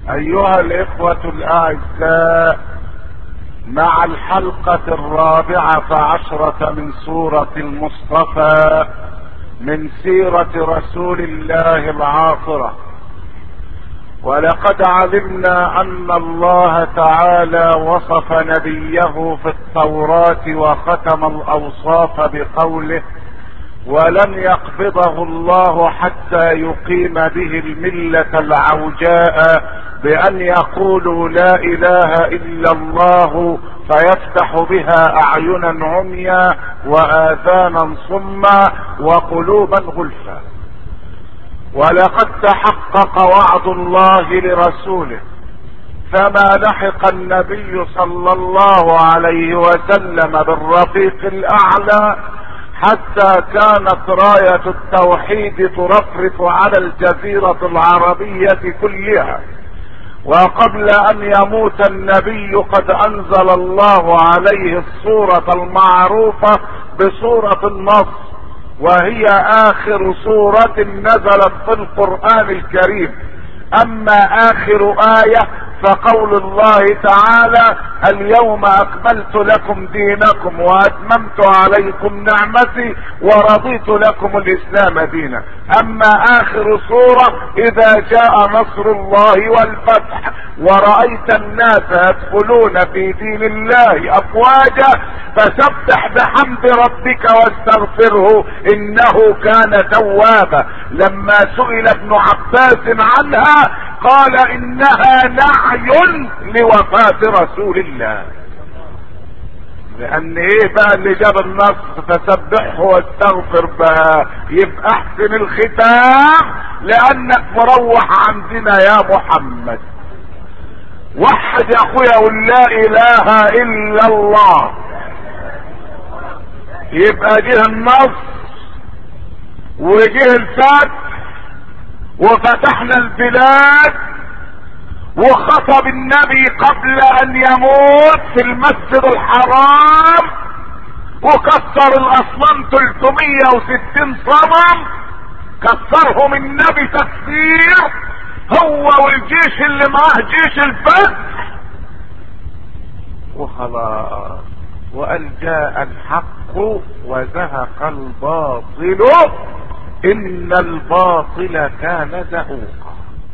ايها الاخوة الاعزاء مع الحلقة الرابعة عشرة من سورة المصطفى من سيرة رسول الله العاصرة ولقد علمنا ان الله تعالى وصف نبيه في التوراة وختم الاوصاف بقوله ولن يقبضه الله حتى يقيم به الملة العوجاء بأن يقولوا لا إله إلا الله فيفتح بها أعينا عميا وآذانا صما وقلوبا غلفا ولقد تحقق وعد الله لرسوله فما لحق النبي صلى الله عليه وسلم بالرفيق الأعلى حتى كانت راية التوحيد ترفرف على الجزيرة العربية كلها وقبل ان يموت النبي قد انزل الله عليه الصورة المعروفة بصورة النصر وهي اخر صورة نزلت في القرآن الكريم اما اخر ايه فقول الله تعالى اليوم اكملت لكم دينكم واتممت عليكم نعمتي ورضيت لكم الاسلام دينا اما اخر صورة اذا جاء نصر الله والفتح ورأيت الناس يدخلون في دين الله افواجا فسبح بحمد ربك واستغفره انه كان توابا لما سئل ابن عباس عنها قال انها نعي لوفاة رسول الله لان ايه بقى اللي جاب النص فسبحه واستغفر بقى يبقى احسن الختام لانك مروح عندنا يا محمد وحد يا اخويا قول لا اله الا الله يبقى جه النص وجه الفتح وفتحنا البلاد وخطب النبي قبل ان يموت في المسجد الحرام وكسر الاصنام 360 صنم كسرهم النبي تكسير هو والجيش اللي معاه جيش الفتح وخلاص وقال جاء الحق وزهق الباطل ان الباطل كان زهوقا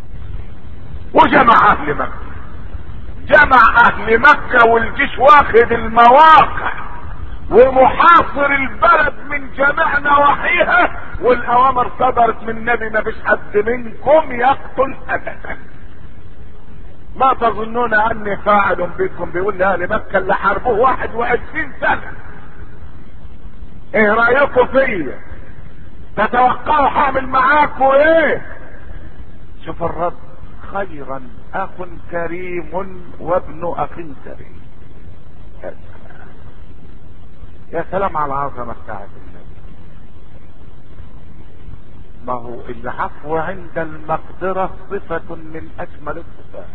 وجمع اهل مكة جمع اهل مكة والجيش واخد المواقع ومحاصر البلد من جميع نواحيها والاوامر صدرت من النبي ما فيش حد منكم يقتل ابدا ما تظنون اني فاعل بكم بيقول لاهل مكة اللي حاربوه واحد وعشرين سنة ايه رايكم فيا تتوقعوا هعمل معاكم ايه شوف الرد خيرا اخ كريم وابن اخ كريم يا سلام يا سلام على العظمة بتاعت النبي ما هو العفو عند المقدرة صفة من اجمل الصفات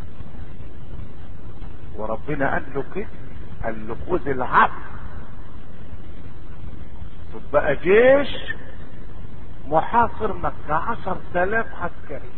وربنا قال له كده قال له خذ العفو تبقى جيش محاصر مكة عشر تلاف عسكري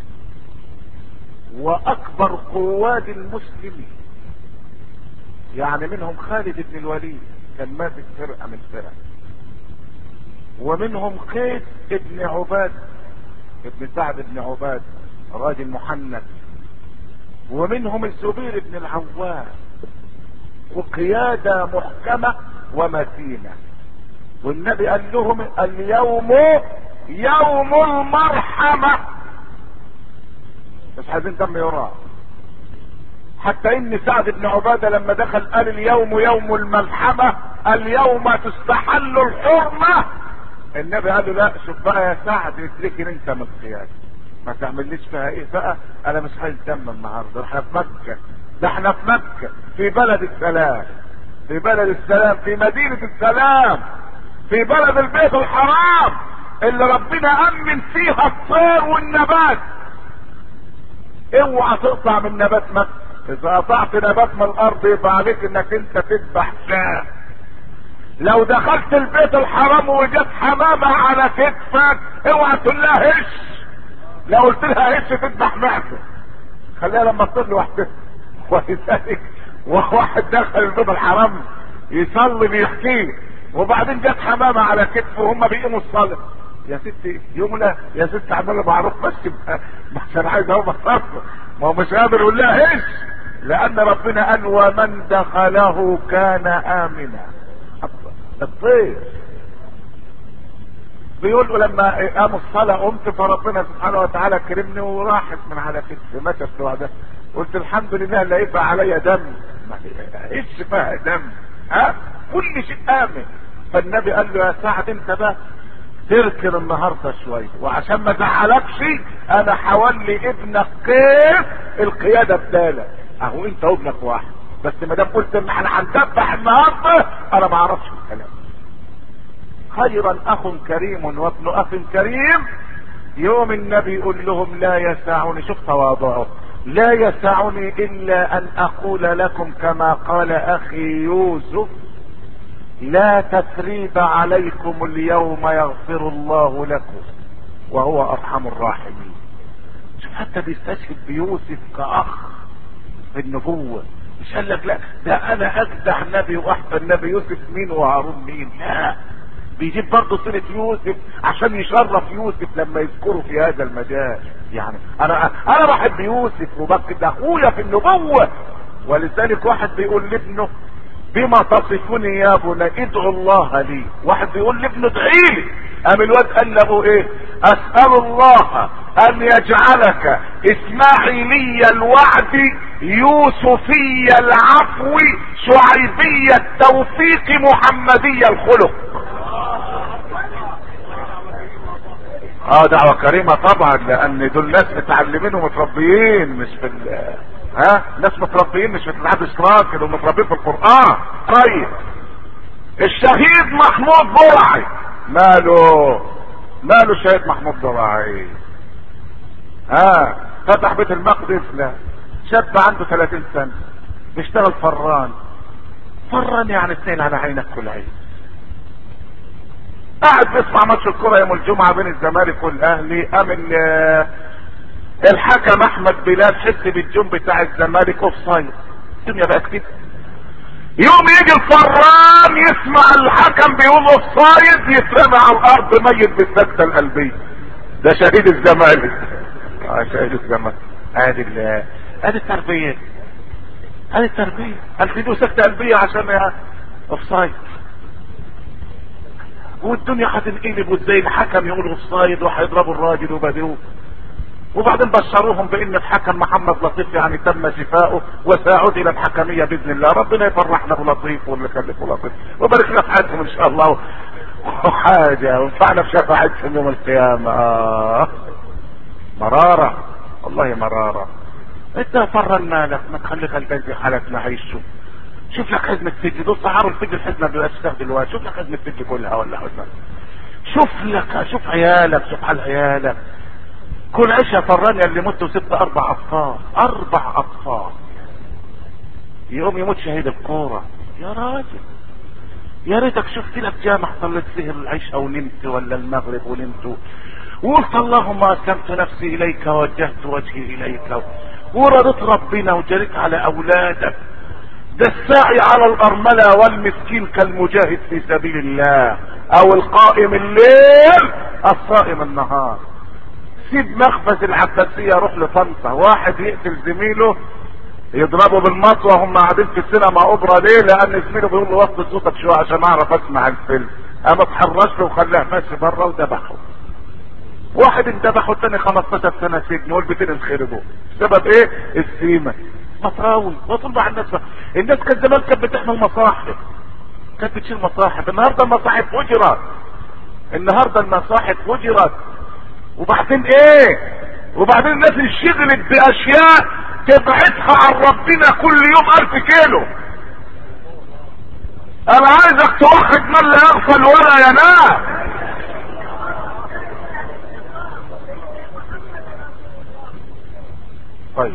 واكبر قواد المسلمين يعني منهم خالد بن الوليد كان ماسك فرقة من فرق ومنهم قيس ابن عباد ابن سعد بن عباد راجل محنك ومنهم الزبير بن العوام وقيادة محكمة ومتينة والنبي قال لهم اليوم يوم المرحمة مش عايزين دم يراع حتى ان سعد بن عبادة لما دخل قال اليوم يوم الملحمة اليوم تستحل الحرمة النبي قال له لا شوف بقى يا سعد اتركني انت من القيادة ما تعمليش فيها ايه بقى انا مش عايز دم النهارده احنا في مكة ده احنا في مكة في بلد السلام في بلد السلام في مدينة السلام في بلد البيت الحرام اللي ربنا امن فيها الطير والنبات اوعى تقطع من نبات مكة اذا قطعت نبات من الارض يبقى عليك انك انت تذبح شاه لو دخلت البيت الحرام وجت حمامة على كتفك اوعى تقول لها هش لو قلت لها هش تذبح معده خليها لما تصير لوحدها ولذلك واحد دخل البيت الحرام يصلي بيحكيه وبعدين جت حمامه على كتفه وهم بيقيموا الصلاه يا ستي يمنى يا ست عمال معروف بس بس انا عايز اهو بصرف ما هو مش قادر يقول لها ايش لان ربنا قال ومن دخله كان امنا الطير بيقول له لما قاموا الصلاة قمت فربنا سبحانه وتعالى كرمني وراحت من على كتفي ماتت لوحدها قلت الحمد لله لا يبقى عليا دم ايش فيها دم ها كل شيء امن فالنبي قال له يا سعد انت بقى تركن النهارده شويه وعشان ما ازعلكش انا حولي ابنك كيف القياده بدالك اهو انت وابنك واحد بس ما دام قلت ان احنا هندبح النهارده انا ما اعرفش الكلام خيرا اخ كريم وابن اخ كريم يوم النبي يقول لهم لا يسعني شوف تواضعه لا يسعني الا ان اقول لكم كما قال اخي يوسف لا تثريب عليكم اليوم يغفر الله لكم وهو ارحم الراحمين شوف حتى بيستشهد بيوسف كاخ في النبوة مش قال لك لا ده انا اجدع نبي واحسن نبي يوسف مين وهارون مين لا بيجيب برضه سيرة يوسف عشان يشرف يوسف لما يذكره في هذا المجال يعني انا انا بحب يوسف وبكر ده اخويا في النبوة ولذلك واحد بيقول لابنه بما تصفني يا بني ادعو الله لي واحد بيقول لابنه ادعي لي قام الواد قال له ايه اسال الله ان يجعلك اسماعيلي الوعد يوسفي العفو شعيبي التوفيق محمدي الخلق اه دعوة كريمة طبعا لان دول ناس متعلمين ومتربيين مش في ال ها ناس متربيين مش في الاتحاد الاشتراكي دول متربيين في القرآن طيب الشهيد محمود برعي ماله ماله الشهيد محمود برعي ها فتح بيت المقدس لا شاب عنده 30 سنة بيشتغل فران فران يعني اثنين على عينك كل عين قاعد بيسمع ماتش الكرة يوم الجمعة بين الزمالك والاهلي قام الحكم احمد بلال حس بالجون بتاع الزمالك اوف سايد الدنيا بقت كده يوم يجي الفران يسمع الحكم بيقول اوف سايد يترمى على الارض ميت بالسكتة القلبية ده شهيد الزمالك اه شهيد الزمالك ادي ال ادي التربية ادي التربية قال في سكتة قلبية عشان اوف سايد والدنيا هتنقلب وازاي الحكم يقول اوف سايد وهيضربوا الراجل وبدوه وبعدين بشروهم بان الحكم محمد لطيف يعني تم شفاؤه وسيعود الى الحكميه باذن الله ربنا يفرحنا بلطيف واللي خلفه لطيف وبارك لنا في حياتهم ان شاء الله وحاجه وانفعنا بشفاعتهم يوم القيامه آه. مراره والله مراره انت فرن مالك ما تخلي غلبان زي حالتنا عيشه شوف لك خدمة سجن دول سعروا السجن الحزمة بيبقاش دلوقتي شوف لك خدمة سجن كلها ولا حزمة شوف لك شوف عيالك شوف حال عيالك كل عيشة فرانيا اللي متوا ست اربع اطفال اربع اطفال يقوم يموت شهيد الكورة يا راجل يا ريتك شفت لك جامع صليت فيه العشاء ونمت ولا المغرب ونمت وقلت اللهم اسلمت نفسي اليك ووجهت وجهي اليك ورضيت ربنا وجريت على اولادك ده الساعي على الارملة والمسكين كالمجاهد في سبيل الله او القائم الليل الصائم النهار سيب مخبز العباسية روح لطنطا واحد يقتل زميله يضربه بالمطوة هم قاعدين في السينما اوبرا ليه لان زميله بيقول له وطي صوتك شوية عشان اعرف اسمع الفيلم قام اتحرش له وخلاه ماشي بره وذبحه واحد اندبحه الثاني 15 سنة سجن والبيتين انخربوا سبب ايه السيمة مطراوي وطول مع الناس الناس كانت زمان كانت بتحمل مصاحف كانت بتشيل مصاحف النهارده المصاحف فجرت النهارده المصاحف فجرت وبعدين ايه وبعدين الناس انشغلت باشياء تبعدها عن ربنا كل يوم الف كيلو انا عايزك توحد من لا يغفل ولا ينام طيب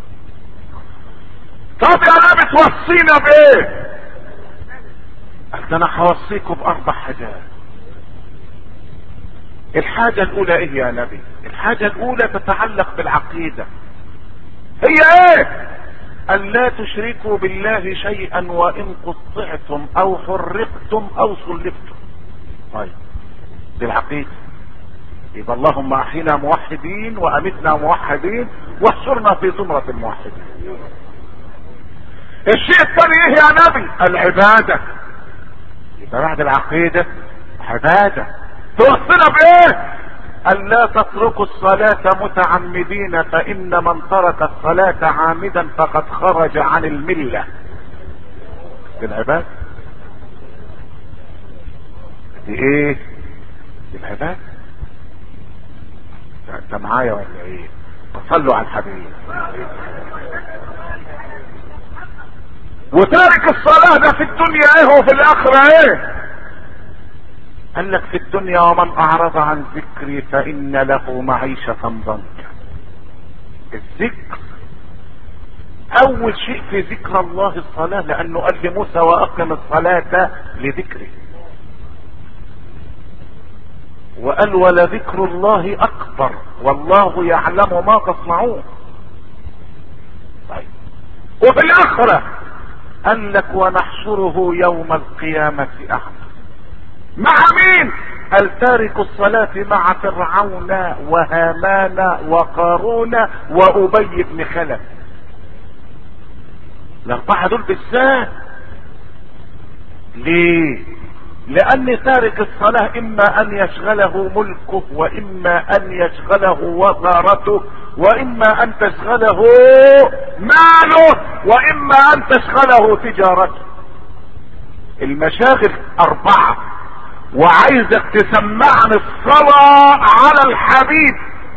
طب يا نبي توصينا بايه ده انا هوصيكم باربع حاجات الحاجة الاولى ايه يا نبي الحاجة الاولى تتعلق بالعقيدة هي ايه ان لا تشركوا بالله شيئا وان قطعتم او حرقتم او صلبتم طيب دي العقيدة يبقى اللهم احينا موحدين وامتنا موحدين واحشرنا في زمرة الموحدين الشيء الثاني ايه يا نبي العبادة يبقى بعد العقيدة عبادة توصينا بايه ان لا تتركوا الصلاة متعمدين فان من ترك الصلاة عامدا فقد خرج عن الملة دي العبادة دي ايه دي العبادة انت معايا ولا ايه صلوا على الحبيب وتارك الصلاة ده في الدنيا ايه وفي الاخرة ايه قال لك في الدنيا ومن اعرض عن ذكري فان له معيشة ضنكا الذكر اول شيء في ذكر الله الصلاة لانه قال لموسى واقم الصلاة لذكري وقال ولذكر الله اكبر والله يعلم ما تصنعون طيب وفي الاخرة قال لك ونحشره يوم القيامة اعمى مع مين قال تارك الصلاة مع فرعون وهامان وقارون وابي بن خلف الاربعة دول بالذات ليه لان تارك الصلاة اما ان يشغله ملكه واما ان يشغله وزارته واما ان تشغله ماله واما ان تشغله تجارته المشاغل اربعة وعايزك تسمعني الصلاة على الحبيب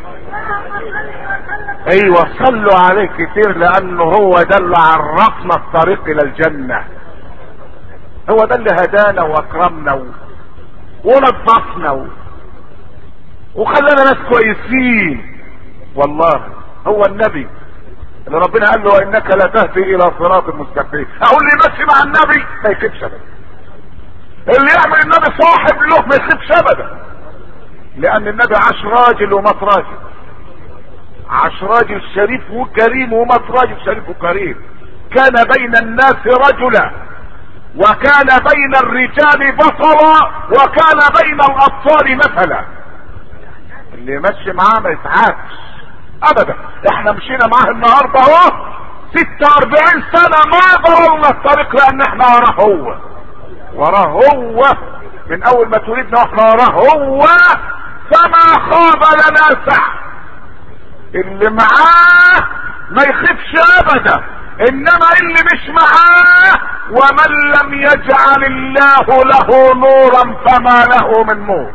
ايوه صلوا عليه كتير لانه هو ده اللي عرفنا الطريق الى الجنة هو ده اللي هدانا واكرمنا و... ونظفنا و... وخلانا ناس كويسين والله هو النبي اللي ربنا قال له وانك لا تهدي الى صراط مستقيم اقول لي ماشي مع النبي ما يكذبش ابدا اللي يعمل النبي صاحب له ما يكذبش ابدا لان النبي عاش راجل ومات راجل عاش راجل شريف وكريم ومات راجل شريف وكريم كان بين الناس رجلا وكان بين الرجال بطلا وكان بين الابطال مثلا اللي يمشي معاه ما يتعبش ابدا احنا مشينا معاه النهارده اهو 46 سنه ما ضررنا الطريق لان احنا وراه هو وراه هو من اول ما تريدنا واحنا وراه هو فما خاب لنا سعى اللي معاه ما يخافش ابدا انما اللي مش معاه ومن لم يجعل الله له نورا فما له من نور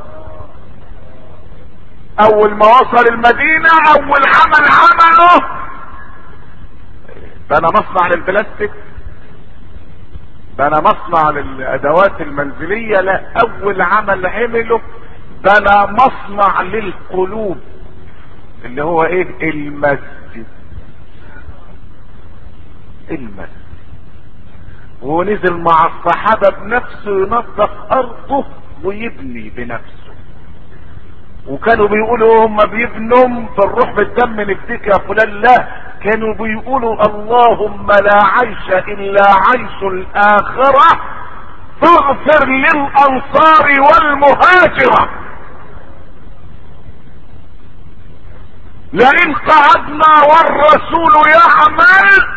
اول ما وصل المدينة اول عمل عمله بنى مصنع للبلاستيك بنى مصنع للادوات المنزلية لا اول عمل عمله بنى مصنع للقلوب اللي هو ايه المسجد المسجد ونزل مع الصحابة بنفسه ينظف ارضه ويبني بنفسه وكانوا بيقولوا هم بيبنوا بالروح بالدم نفديك يا فلان لا كانوا بيقولوا اللهم لا عيش الا عيش الاخرة فاغفر للانصار والمهاجرة لئن قعدنا والرسول يعمل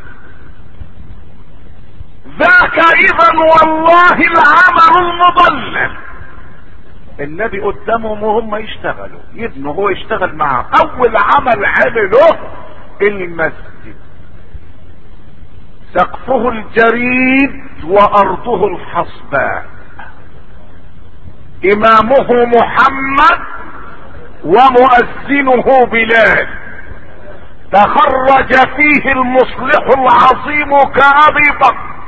ذاك اذا والله العمل المضلل النبي قدامهم وهم يشتغلوا يبنوا هو يشتغل معه اول عمل عمله المسجد سقفه الجريد وارضه الحصباء امامه محمد ومؤذنه بلال تخرج فيه المصلح العظيم كابي بكر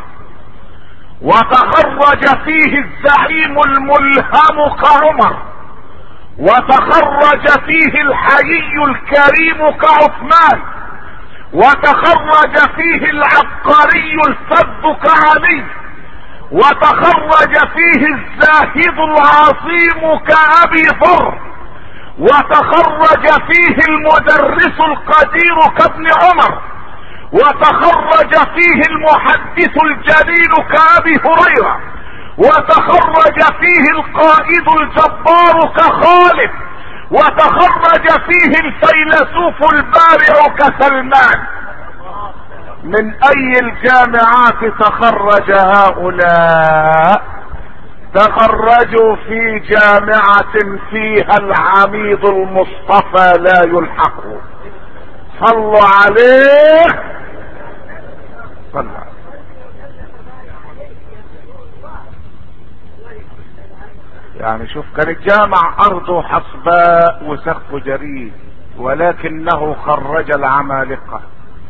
وتخرج فيه الزعيم الملهم كعمر وتخرج فيه الحيي الكريم كعثمان وتخرج فيه العبقري الفذ كعلي وتخرج فيه الزاهد العظيم كأبي ذر وتخرج فيه المدرس القدير كابن عمر وتخرج فيه المحدث الجليل كابي هريره وتخرج فيه القائد الجبار كخالد وتخرج فيه الفيلسوف البارع كسلمان من اي الجامعات تخرج هؤلاء تخرجوا في جامعة فيها العميد المصطفى لا يلحق صلوا عليه صلى يعني شوف كانت جامع ارضه حصباء وسقف جريد ولكنه خرج العمالقه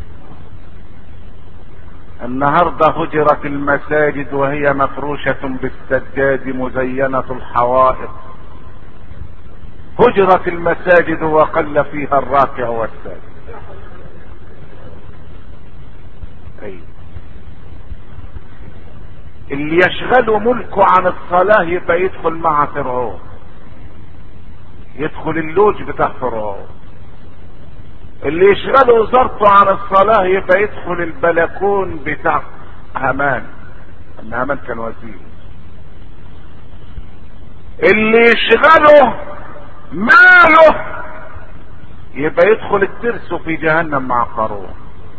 النهاردة هجرت المساجد وهي مفروشة بالسجاد مزينة الحوائط هجرت المساجد وقل فيها الراكع والساجد أي. اللي يشغل ملكه عن الصلاة يبقى يدخل مع فرعون يدخل اللوج بتاع فرعون اللي يشغله وزارته عن الصلاة يبقى يدخل البلكون بتاع هامان ان هامان كان وزير اللي يشغله ماله يبقى يدخل الترس في جهنم مع قارون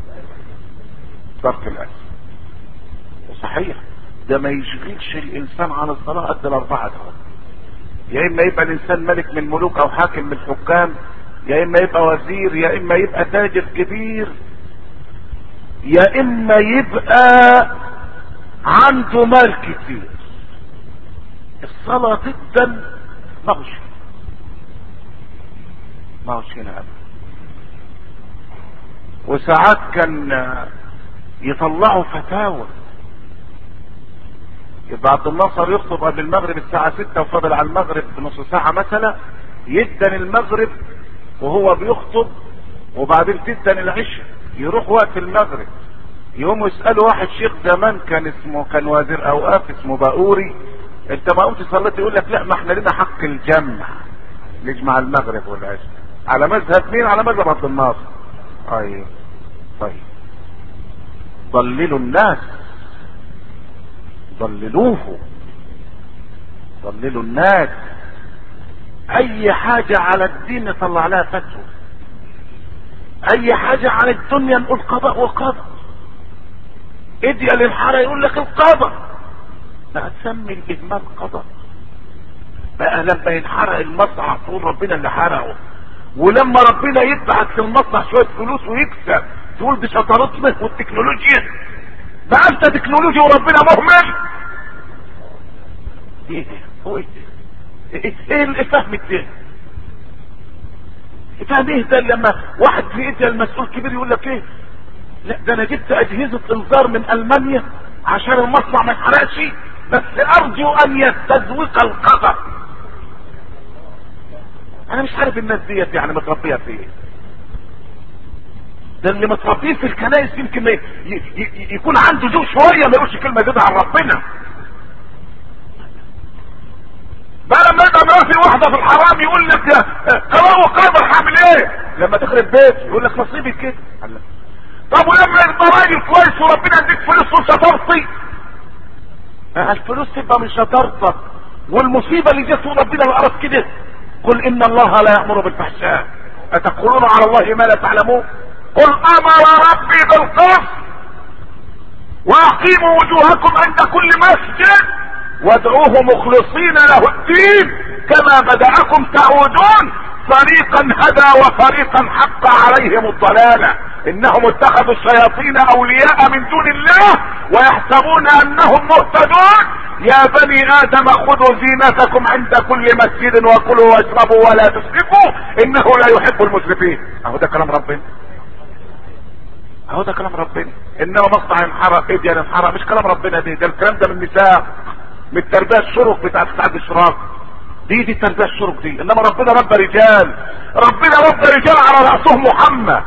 ترك الاسد وصحيح ده ما يشغلش الانسان عن الصلاة قد الاربعة دول يا اما يبقى الانسان ملك من ملوك او حاكم من الحكام يا اما يبقى وزير يا اما يبقى تاجر كبير يا اما يبقى عنده مال كتير الصلاة جدا ما هوش ما هوش هنا ابدا وساعات كان يطلعوا فتاوى يبقى عبد الناصر يخطب قبل المغرب الساعة ستة وفضل على المغرب بنص ساعة مثلا يدن المغرب وهو بيخطب وبعدين تدن العشاء يروح وقت المغرب يقوموا يسألوا واحد شيخ زمان كان اسمه كان وزير اوقاف اسمه باوري انت ما قمت صليت يقول لك لا ما احنا لنا حق الجمع نجمع المغرب والعشاء على مذهب مين على مذهب عبد الناصر ايوه طيب ضللوا الناس ضللوه ضللوا الناس اي حاجة على الدين نطلع لها فتوى اي حاجة عن الدنيا نقول قضاء وقضاء ادي للحارة يقول لك القضاء بقى تسمي الاجمال قضاء بقى لما ينحرق المصنع تقول ربنا اللي حرقه ولما ربنا يدفع في المصنع شوية فلوس ويكسب تقول دي شطارتنا والتكنولوجيا بقى انت تكنولوجيا وربنا مهمل ايه ده هو ايه ده ايه ايه الفهم التاني فاهم ايه ده لما واحد في ايديا المسؤول كبير يقول لك ايه لا ده انا جبت اجهزة انذار من المانيا عشان المصنع ما يحرقش بس ارجو ان يستزوق القدر انا مش عارف الناس ديت يعني متربيه في ايه ده اللي متربيه في الكنائس يمكن ي... ي... يكون عنده ذوق شويه ما يقولش كلمه زياده عن ربنا بقى لما يبقى مراتي واحده في الحرام يقول لك قضاء وقدر هعمل ايه لما تخرب بيت يقول لك نصيبي كده طب ولما يبقى راجل كويس وربنا يديك فلوس وشطارتي الفلوس تبقى من شطارتك والمصيبه اللي جت ربنا الارض كده قل ان الله لا يامر بالفحشاء اتقولون على الله ما لا تعلمون قل امر ربي بالقسط واقيموا وجوهكم عند كل مسجد وادعوه مخلصين له الدين كما بدأكم تعودون فريقا هدى وفريقا حق عليهم الضلالة انهم اتخذوا الشياطين اولياء من دون الله ويحسبون انهم مهتدون يا بني ادم خذوا زينتكم عند كل مسجد وكلوا واشربوا ولا تسرفوا انه لا يحب المسرفين اهو ده كلام ربنا اهو ده كلام ربنا انما مصنع ينحرق ايدي ينحرق مش كلام ربنا دي ده الكلام ده من النساء من التربيه الشرق بتاعت سعد الشراق دي دي التربيه الشرق دي انما ربنا رب رجال ربنا رب رجال على راسهم محمد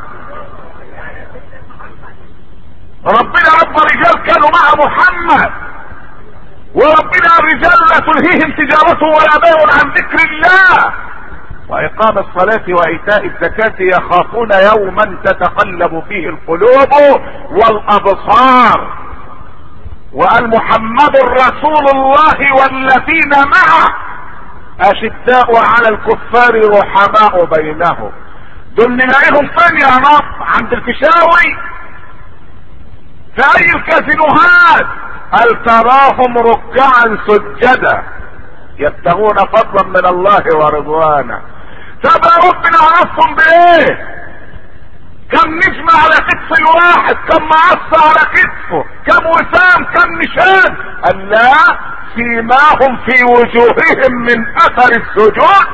ربنا رب رجال كانوا مع محمد وربنا الرجال لا تلهيهم تجارته ولا بيع عن ذكر الله واقام الصلاة وايتاء الزكاة يخافون يوما تتقلب فيه القلوب والابصار وقال محمد رسول الله والذين معه اشداء على الكفار رحماء بينهم دول نلاقيهم فين يا رب عند الفيشاوي في اي الكازينوهات هل تراهم ركعا سجدا يبتغون فضلا من الله ورضوانا طب يا ربنا عرفهم بايه كم نجمة على كتف الواحد كم معصة على كتفه كم وسام كم نشان قال لا سيماهم في وجوههم من اثر السجود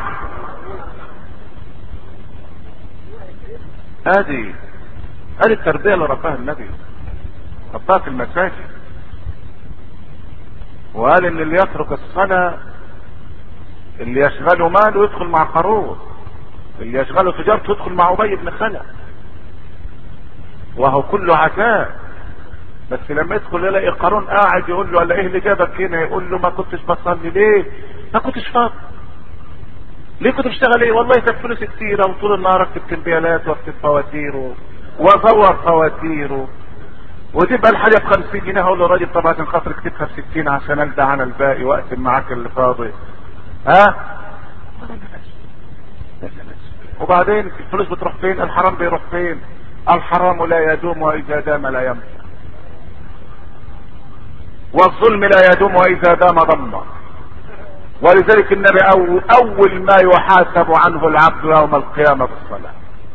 ادي ادي التربية اللي رباها النبي رباها في المساجد وقال ان اللي يترك الصلاة اللي يشغله ماله يدخل مع قارون اللي يشغله تجارته يدخل مع ابي بن خلف وهو كله عذاب بس لما يدخل يلاقي قارون قاعد يقول له ايه اللي جابك هنا يقول له ما كنتش بصلي ليه ما كنتش فاضي ليه كنت بشتغل ايه والله كانت فلوس كتيره وطول النهار اكتب كمبيالات واكتب فواتير وازور فواتير وتبقى الحاجه ب 50 جنيه اقول له راجل طب عشان خاطر اكتبها ب 60 عشان الدى عن الباقي واقسم معاك اللي فاضي ها وبعدين الفلوس بتروح فين الحرام بيروح فين الحرام لا يدوم واذا دام لا ينفع والظلم لا يدوم واذا دام ضم ولذلك النبي أول, اول ما يحاسب عنه العبد يوم القيامة بالصلاة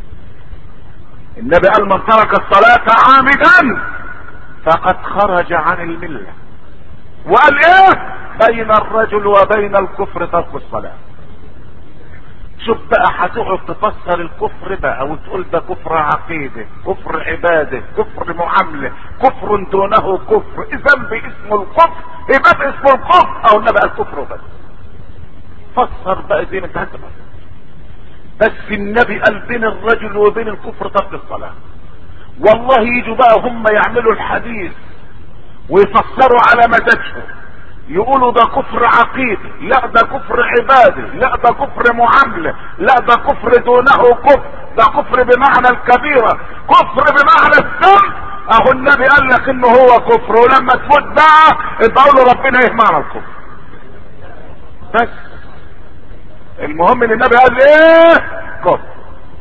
النبي قال من ترك الصلاة عامدا فقد خرج عن الملة وقال ايه بين الرجل وبين الكفر ترك الصلاة شوف بقى هتقعد تفسر الكفر بقى وتقول ده كفر عقيده كفر عباده كفر معامله كفر دونه كفر ذنب اسمه الكفر يبقى اسمه الكفر او انما الكفر بس فسر بقى زي ما انت هتفسر بس النبي قال بين الرجل وبين الكفر ترك الصلاه والله يجوا بقى هم يعملوا الحديث ويفسروا على مزاجهم يقولوا ده كفر عقيدي لا ده كفر عبادي لا ده كفر معامله لا ده كفر دونه كفر ده كفر بمعنى الكبيره كفر بمعنى الذنب اهو النبي قال لك انه هو كفر ولما تموت بقى ادعوا له ربنا ايه معنى الكفر بس المهم ان النبي قال ايه كفر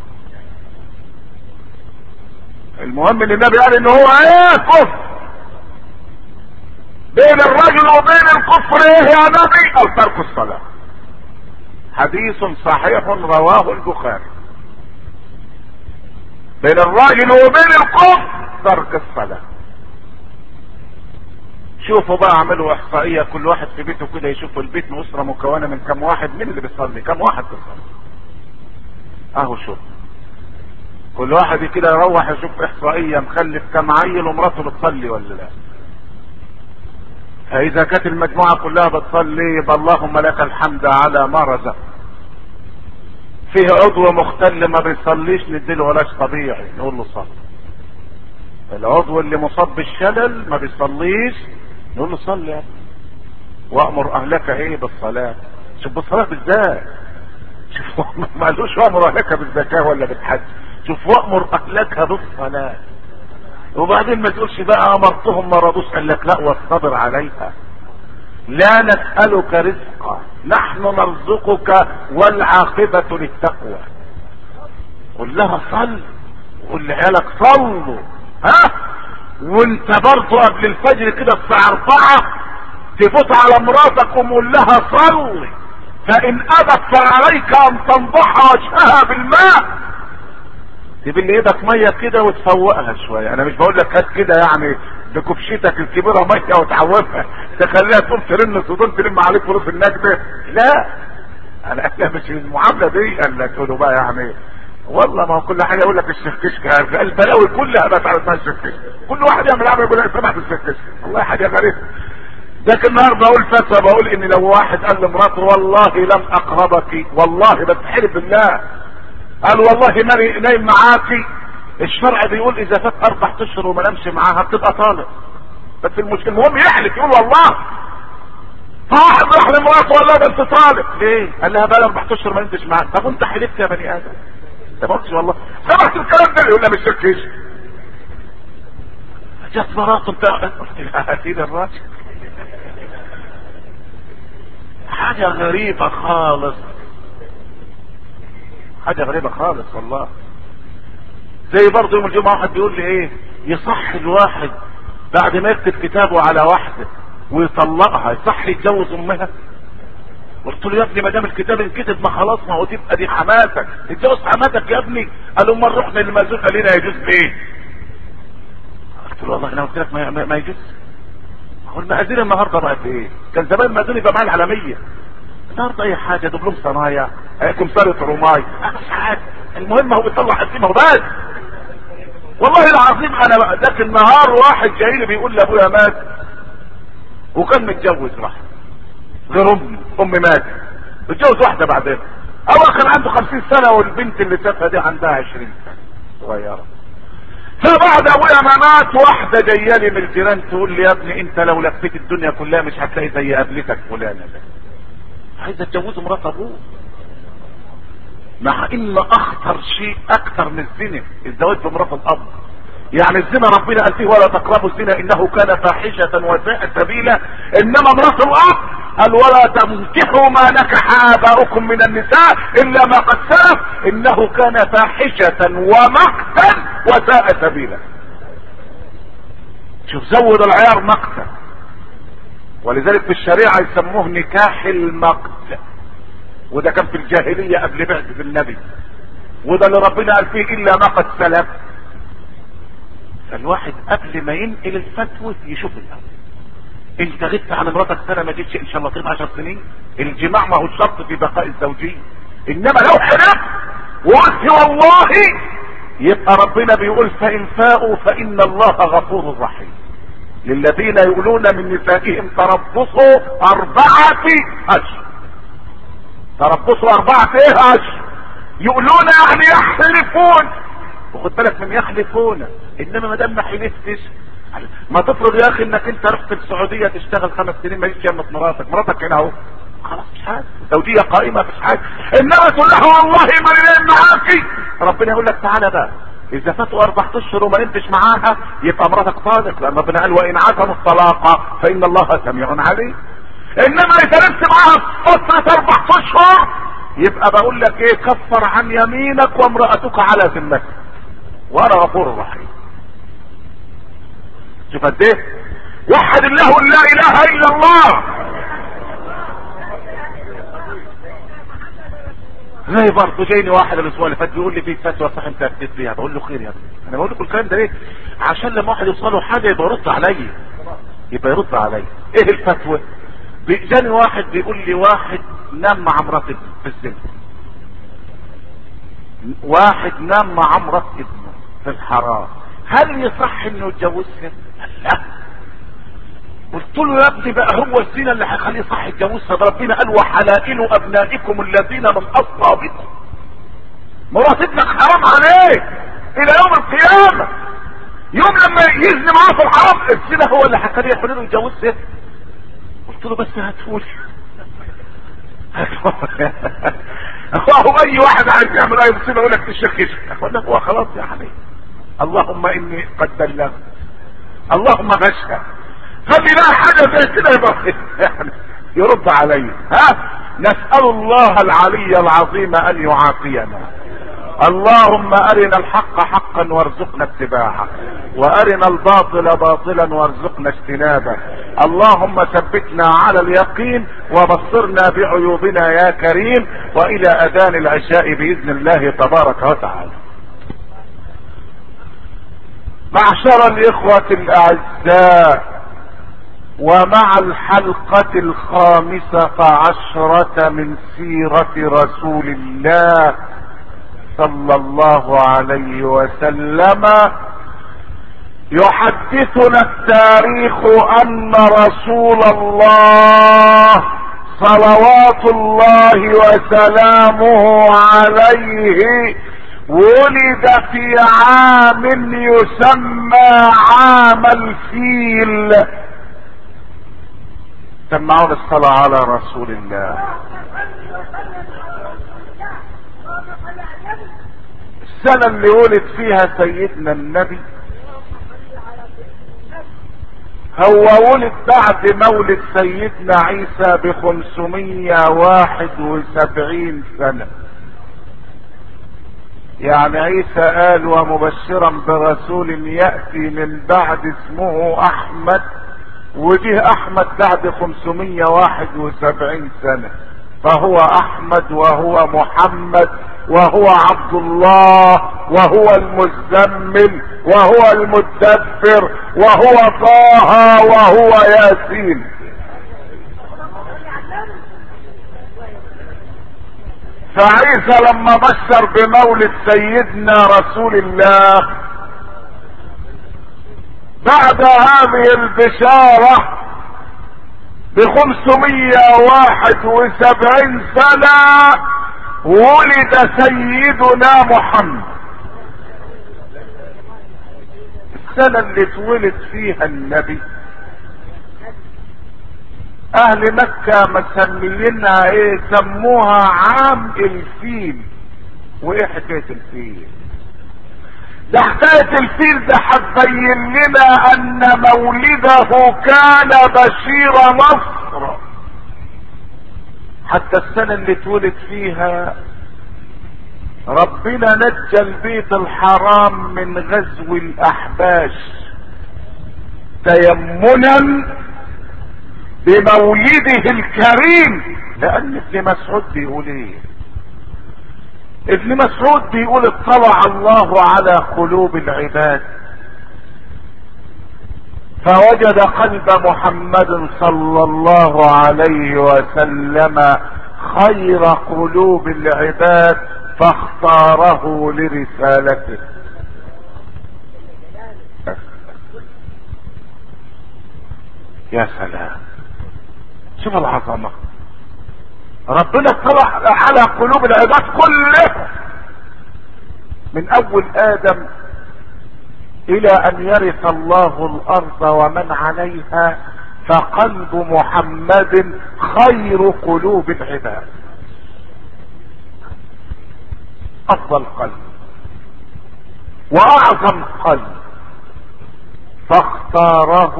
المهم ان النبي قال ان هو ايه كفر بين الرجل وبين الكفر ايه يا نبي او ترك الصلاة حديث صحيح رواه البخاري بين الرجل وبين الكفر ترك الصلاة شوفوا بقى اعملوا احصائية كل واحد في بيته كده يشوف البيت من اسرة مكونة من كم واحد مين اللي بيصلي كم واحد بيصلي اهو شوف كل واحد كده يروح يشوف احصائية مخلف كم عيل ومراته بتصلي ولا لا فاذا كانت المجموعة كلها بتصلي يبقى اللهم لك الحمد على ما رزق فيه عضو مختل ما بيصليش نديله علاج طبيعي نقول له صل العضو اللي مصاب بالشلل ما بيصليش نقول له صلي يا وامر اهلك ايه بالصلاة شوف بالصلاة بالذات شوف ما قالوش وامر اهلك بالزكاة ولا بالحج شوف وامر اهلك بالصلاة وبعدين ما تقولش بقى امرتهم ما رضوش قال لك لا واصطبر عليها لا نسألك رزقا نحن نرزقك والعاقبة للتقوى قل لها صل قل لعيالك صلوا ها وانت برضه قبل الفجر كده الساعة اربعة تفوت على مراتك وقول لها صلي فان ابت فعليك ان تنضح وجهها بالماء تبل ايدك ميه كده وتفوقها شويه انا مش بقول لك هات كده يعني بكبشتك الكبيره ميه وتعوفها تخليها تقوم ترن صدون تلم عليك فلوس النجده لا انا انا مش المعامله دي الا تقولوا بقى يعني والله ما هو كل حاجه يقول لك الشيخ كشك البلاوي كلها بقت على اسمها الشيخ كشك كل واحد يعمل عمل يقول لك سمعت الشيخ كشك والله حاجه غريبه لكن النهارده بقول فتوى بقول ان لو واحد قال لمراته والله لم اقربك والله بتحلف بالله قال والله ماني نايم معاكي الشرع بيقول اذا فات اربع اشهر وما نامش معاها بتبقى طالق بس المشكله المهم يحلف يقول والله فواحد راح لمراته ولا ده انت طالق ليه؟ قال لها بقى اربع اشهر ما انتش معاك طب وانت حلفت يا بني ادم ده ما قلتش والله سمعت الكلام ده يقول لها مش شكيش جت مراته انت قلت لها هاتي لي الراجل حاجة غريبة خالص حاجة غريبة خالص والله زي برضه يوم الجمعة واحد بيقول لي ايه يصح الواحد بعد ما يكتب كتابه على واحدة ويطلقها يصح يتجوز امها قلت له يا ابني ما دام الكتاب انكتب ما خلاص ما هو تبقى دي حماتك تتجوز حماتك يا ابني قالوا امال رحنا للمأذون قال لنا يجوز ليه قلت له والله انا قلت لك ما, ما يجوز هو المأذون النهارده بقت ايه كان زمان المأذون يبقى معاه العالمية النهارده اي حاجه دبلوم صنايع كمثرة رماي مش عارف المهم هو بيطلع قسيمه وبس والله العظيم انا بقى ذاك النهار واحد جاي لي بيقول لابويا مات وكان متجوز واحد غير امي امي ماتت اتجوز واحده بعدين اول كان عنده خمسين سنه والبنت اللي شافها دي عندها عشرين سنه صغيره فبعد ابويا ما مات واحده جايه لي من الجيران تقول لي يا ابني انت لو لفيت الدنيا كلها مش هتلاقي زي قبلتك فلانه عايزه اتجوز مرات ابوه مع ان اخطر شيء اكثر من الزنا الزواج بمرات الاب يعني الزنا ربنا قال فيه ولا تقربوا الزنا انه كان فاحشة وساء سبيلا انما مرات الاب قال ولا تنكحوا ما نكح اباؤكم من النساء الا ما قد سلف انه كان فاحشة ومقتا وساء سبيلا شوف زود العيار مقتا ولذلك في الشريعة يسموه نكاح المقت وده كان في الجاهلية قبل بعثة النبي وده اللي ربنا قال فيه الا ما قد سلف فالواحد قبل ما ينقل الفتوى يشوف الاول انت غبت عن مراتك سنه ما جيتش ان شاء الله طيب 10 سنين الجماع ما هو الشرط في بقاء الزوجيه انما لو حلف وقلت والله يبقى ربنا بيقول فان فاءوا فان الله غفور رحيم للذين يقولون من نسائهم تربصوا اربعه اشهر تربصوا اربعه ايه اشهر يقولون يعني يحلفون وخد بالك من يحلفون انما ما دام ما حلفتش ما تفرض يا اخي انك انت رحت السعوديه تشتغل خمس سنين ما جيتش يمت مراتك مراتك هنا اهو خلاص مش حاجه زوجيه قائمه مش حاجه انما تقول لها والله ما ننام معاكي ربنا يقول لك تعالى بقى اذا فاتوا اربع اشهر وما نمتش معاها يبقى مراتك طالق لان ربنا قال وان عزموا الطلاق فان الله سميع عليم انما اذا نمت معاها فتره اربع اشهر يبقى بقول لك ايه كفر عن يمينك وامرأتك على ذمتك وانا غفور رحيم شوف قد ايه وحد الله لا اله الا الله زي برضه جايني واحد الاسبوع اللي فات بيقول لي في فتوى صح انت اكدت فيها بقول له خير يا ابني انا بقول لكم الكلام ده ليه عشان لما واحد يوصله حاجه يبقى يرد عليا يبقى يرد عليا ايه الفتوى جاني واحد بيقول لي واحد نام مع مرات ابنه في الزنا واحد نام مع مرات ابنه في الحرام هل يصح انه يتجوزها؟ قال لا قلت له يا ابني بقى هو الزنا اللي هيخليه صح يتجوزها ده ربنا قال وحلائل ابنائكم الذين من اصلابكم مرات ابنك حرام عليك الى يوم القيامه يوم لما يزني معاه في الحرام الزنا هو اللي هيخليه يحل له يتجوزها قلت له بس هاتهولي هو اي واحد عايز يعمل اي مصيبه يقول لك تشكش اقول لك هو خلاص يا حبيبي اللهم اني قد بلغت اللهم فاشهد فدي لا حاجه زي كده يبقى يعني يرد علي ها نسال الله العلي العظيم ان يعافينا اللهم ارنا الحق حقا وارزقنا اتباعه وارنا الباطل باطلا وارزقنا اجتنابه اللهم ثبتنا على اليقين وبصرنا بعيوبنا يا كريم والى اذان العشاء باذن الله تبارك وتعالى معشر الاخوة الاعزاء ومع الحلقة الخامسة عشرة من سيرة رسول الله صلى الله عليه وسلم يحدثنا التاريخ ان رسول الله صلوات الله وسلامه عليه ولد في عام يسمى عام الفيل سمعون الصلاة على رسول الله السنة اللي ولد فيها سيدنا النبي هو ولد بعد مولد سيدنا عيسى بخمسمية واحد وسبعين سنة يعني عيسى قال ومبشرا برسول يأتي من بعد اسمه احمد وجه احمد بعد خمسمية واحد وسبعين سنة فهو احمد وهو محمد وهو عبد الله وهو المزمل وهو المدبر وهو طه وهو ياسين فعيسى لما بشر بمولد سيدنا رسول الله بعد هذه البشارة بخمسمية واحد وسبعين سنة ولد سيدنا محمد السنة اللي اتولد فيها النبي اهل مكة مسميينها ايه سموها عام الفيل وايه حكاية الفيل ده حكاية الفيل ده هتبين لنا ان مولده كان بشير نصر حتى السنة اللي اتولد فيها ربنا نجى البيت الحرام من غزو الاحباش تيمنا بمولده الكريم لان ابن مسعود بيقول ايه ابن مسعود بيقول اطلع الله على قلوب العباد فوجد قلب محمد صلى الله عليه وسلم خير قلوب العباد فاختاره لرسالته يا سلام شوف العظمة ربنا اطلع على قلوب العباد كلهم من اول ادم الى ان يرث الله الارض ومن عليها فقلب محمد خير قلوب العباد افضل قلب واعظم قلب فاختاره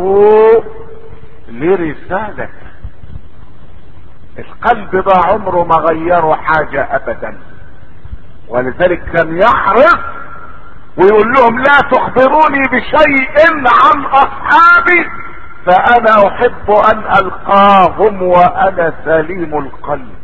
لرسالته القلب ده عمره ما غيره حاجة ابدا ولذلك كان يحرص ويقول لهم لا تخبروني بشيء عن اصحابي فانا احب ان القاهم وانا سليم القلب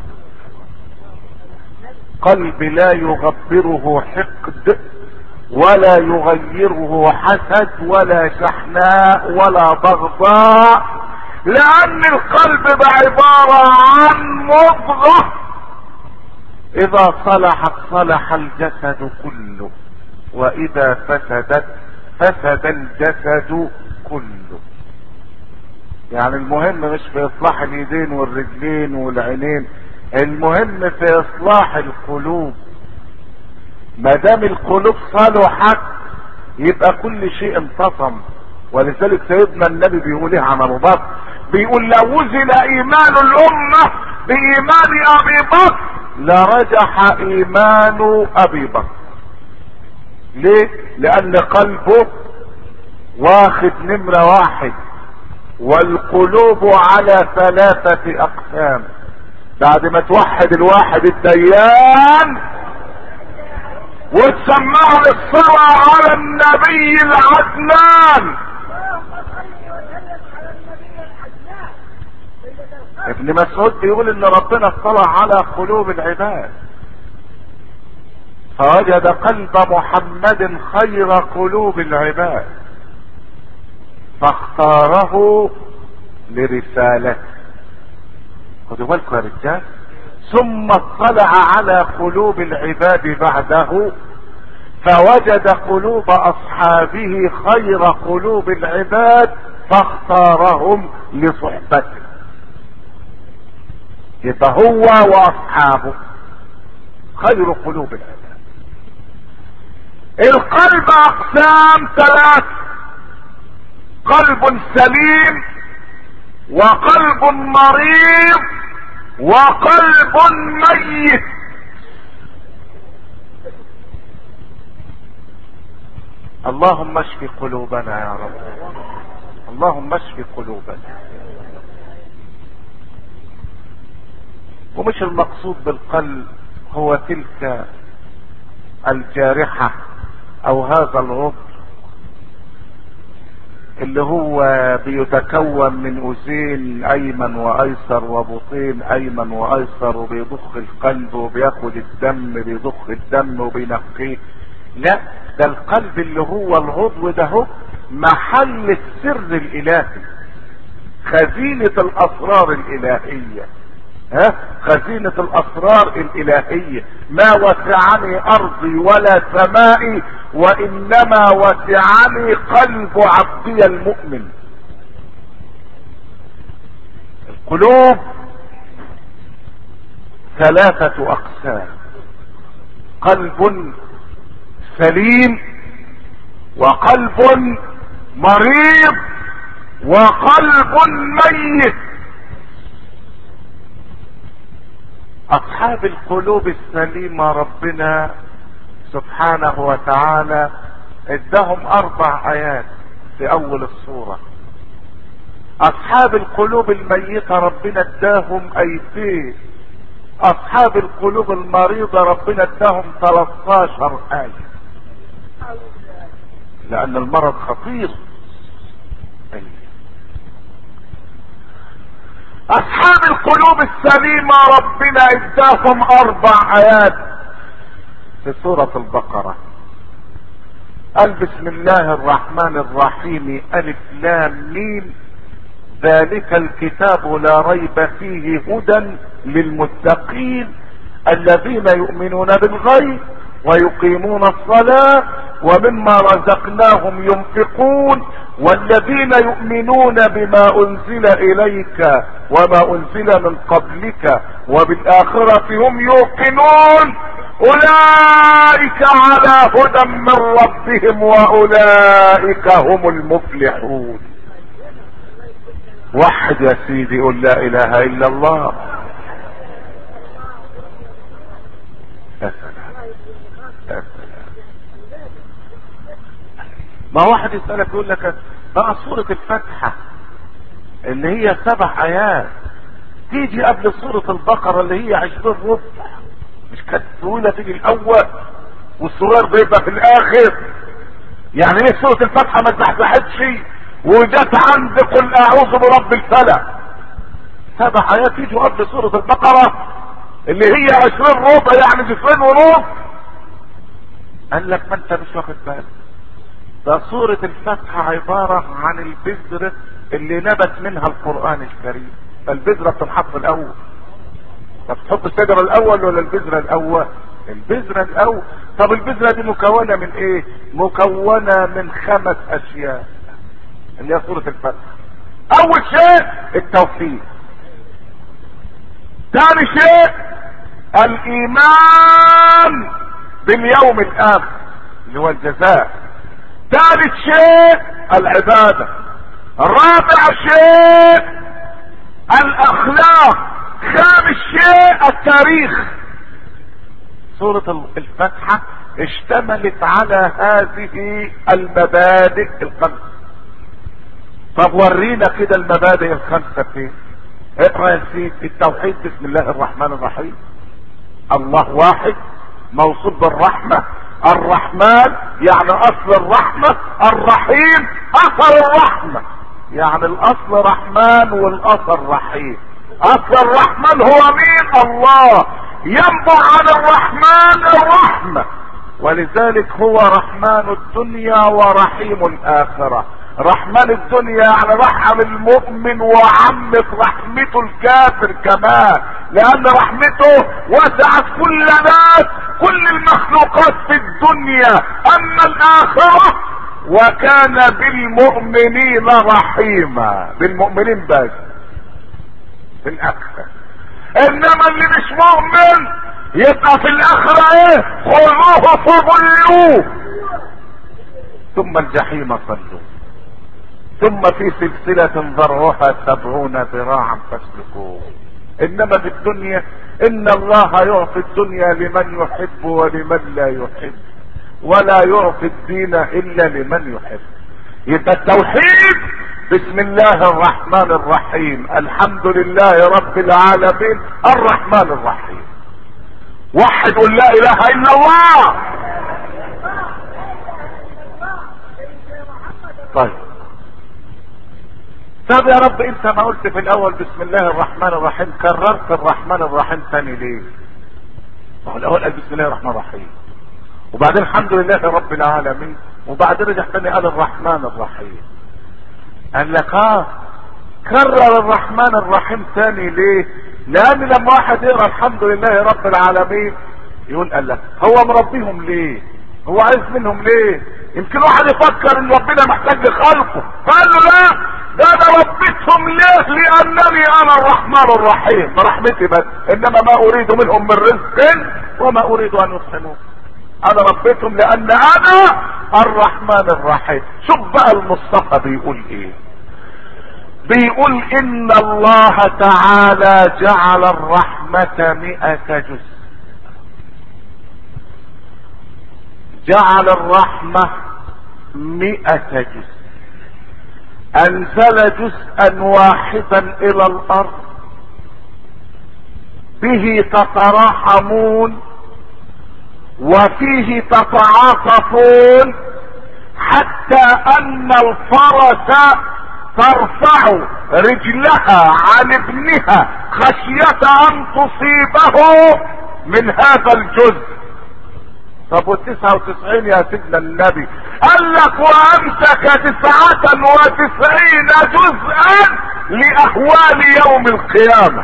قلب لا يغبره حقد ولا يغيره حسد ولا شحناء ولا بغضاء لان القلب ده عبارة عن مضغة اذا صلحت صلح الجسد كله واذا فسدت فسد الجسد كله يعني المهم مش في اصلاح اليدين والرجلين والعينين المهم في اصلاح القلوب ما دام القلوب صلحت يبقى كل شيء انتصم ولذلك سيدنا النبي بيقول ايه عن ابو بكر بيقول لو وزن ايمان الامه بايمان ابي بكر لرجح ايمان ابي بكر ليه لان قلبه واخد نمرة واحد والقلوب على ثلاثة اقسام بعد ما توحد الواحد الديان وتسمعوا الصلاة على النبي العدنان ابن مسعود بيقول ان ربنا اطلع على قلوب العباد فوجد قلب محمد خير قلوب العباد فاختاره لرسالته خدوا بالكم يا رجال ثم اطلع على قلوب العباد بعده فوجد قلوب اصحابه خير قلوب العباد فاختارهم لصحبته يبقى هو واصحابه خير قلوب العباد القلب اقسام ثلاث قلب سليم وقلب مريض وقلب ميت اللهم اشف قلوبنا يا رب اللهم اشف قلوبنا ومش المقصود بالقلب هو تلك الجارحة او هذا الغض اللي هو بيتكون من اذين ايمن وايسر وبطين ايمن وايسر وبيضخ القلب وبياخد الدم بيضخ الدم وبينقيه لا ده القلب اللي هو العضو ده هو محل السر الالهي خزينة الاسرار الالهية ها خزينة الاسرار الالهية ما وسعني ارضي ولا سمائي وانما وسعني قلب عبدي المؤمن القلوب ثلاثة اقسام قلب سليم وقلب مريض وقلب ميت اصحاب القلوب السليمة ربنا سبحانه وتعالى ادهم اربع ايات في اول الصورة اصحاب القلوب الميتة ربنا اداهم ايتين اصحاب القلوب المريضة ربنا اداهم 13 ايه لان المرض خطير اصحاب القلوب السليمة ربنا اداهم اربع ايات في سورة البقرة قال بسم الله الرحمن الرحيم الف لام ميم ذلك الكتاب لا ريب فيه هدى للمتقين الذين يؤمنون بالغيب ويقيمون الصلاة ومما رزقناهم ينفقون والذين يؤمنون بما انزل اليك وما انزل من قبلك وبالاخرة هم يوقنون اولئك على هدى من ربهم واولئك هم المفلحون وحد يا سيدي قل لا اله الا الله يا سلام يا سلام ما واحد يسألك يقول لك بقى سورة الفاتحة اللي هي سبع ايات تيجي قبل سورة البقرة اللي هي عشرين ربع مش كانت طويلة تيجي الاول والصغير بيبقى في الاخر يعني ايه سورة الفاتحة ما اتزحزحتش وجت عند قل اعوذ برب الفلق سبع ايات يجوا قبل سورة البقرة اللي هي عشرين ربع يعني جزئين ونص قال لك ما انت مش واخد بالك ده سورة الفتح عبارة عن البذرة اللي نبت منها القرآن الكريم البذرة بتنحط الاول طب تحط الشجرة الاول ولا البذرة الاول البذرة الاول طب البذرة دي مكونة من ايه مكونة من خمس اشياء اللي هي سورة الفتح اول شيء التوفيق ثاني شيء الايمان باليوم الاخر اللي هو الجزاء ثالث شيء العبادة رابع شيء الاخلاق خامس شيء التاريخ سورة الفتحة اشتملت على هذه المبادئ الخمس طب ورينا كده المبادئ الخمسة فين اقرا يا سيدي التوحيد بسم الله الرحمن الرحيم الله واحد موصوف بالرحمة الرحمن يعني اصل الرحمة الرحيم اثر الرحمة يعني الاصل رحمن والاثر رحيم اصل الرحمن هو مين الله ينبع عن الرحمن الرحمة ولذلك هو رحمن الدنيا ورحيم الاخرة رحمن الدنيا يعني رحم المؤمن وعمت رحمته الكافر كمان لان رحمته وسعت كل ناس كل المخلوقات في الدنيا اما الاخرة وكان بالمؤمنين رحيما بالمؤمنين بس بالاخرة انما اللي مش مؤمن يبقى في الاخرة ايه خذوه فغلوه ثم الجحيم صلوه ثم في سلسلة ذرعها سبعون ذراعا فاسلكوه انما في الدنيا ان الله يعطي الدنيا لمن يحب ولمن لا يحب ولا يعطي الدين الا لمن يحب يبقى التوحيد بسم الله الرحمن الرحيم الحمد لله رب العالمين الرحمن الرحيم وحد قل لا اله الا الله طيب طب يا رب انت ما قلت في الاول بسم الله الرحمن الرحيم كررت الرحمن الرحيم ثاني ليه ما هو الاول قال بسم الله الرحمن الرحيم وبعدين الحمد لله رب العالمين وبعدين رجع تاني قال الرحمن الرحيم قال لك اه كرر الرحمن الرحيم ثاني ليه لان لما واحد يقرا الحمد لله رب العالمين يقول قال لك هو مربيهم ليه هو عايز منهم ليه يمكن واحد يفكر ان ربنا محتاج لخلقه فقال له لا ده انا ربيتهم ليه لانني انا الرحمن الرحيم برحمتي بس انما ما اريد منهم من رزق وما اريد ان يطعمون انا ربيتهم لان انا الرحمن الرحيم شوف بقى المصطفى بيقول ايه بيقول ان الله تعالى جعل الرحمة مئة جزء جعل الرحمة مئة جزء انزل جزءا واحدا الى الارض به تتراحمون وفيه تتعاطفون حتى ان الفرس ترفع رجلها عن ابنها خشية ان تصيبه من هذا الجزء طب والتسعة وتسعين يا سيدنا النبي قال لك وامسك تسعة وتسعين جزءا لاهوال يوم القيامة